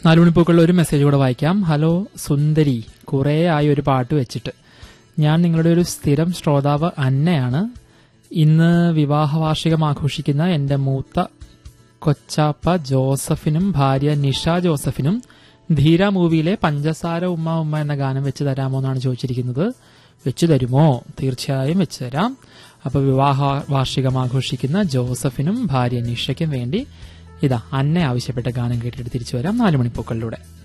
നാലുമണിപ്പൂക്കളിൽ ഒരു മെസ്സേജ് കൂടെ വായിക്കാം ഹലോ സുന്ദരി കുറേ ആയി ഒരു പാട്ട് വെച്ചിട്ട് ഞാൻ നിങ്ങളുടെ ഒരു സ്ഥിരം ശ്രോതാവ് അന്നയാണ് ഇന്ന് വിവാഹ വാർഷികം ആഘോഷിക്കുന്ന എന്റെ മൂത്ത കൊച്ചാപ്പ ജോസഫിനും ഭാര്യ നിഷ ജോസഫിനും ധീര മൂവിയിലെ പഞ്ചസാര ഉമ്മ ഉമ്മ എന്ന ഗാനം വെച്ച് തരാമോ എന്നാണ് ചോദിച്ചിരിക്കുന്നത് വെച്ചു തരുമോ തീർച്ചയായും വെച്ചു തരാം അപ്പൊ വിവാഹ വാർഷികം ആഘോഷിക്കുന്ന ജോസഫിനും ഭാര്യ നിഷയ്ക്കും വേണ്ടി ഇതാ അന്നെ ആവശ്യപ്പെട്ട ഗാനം കേട്ടിട്ട് തിരിച്ചു വരാം നാലുമണിപ്പൂക്കളിലൂടെ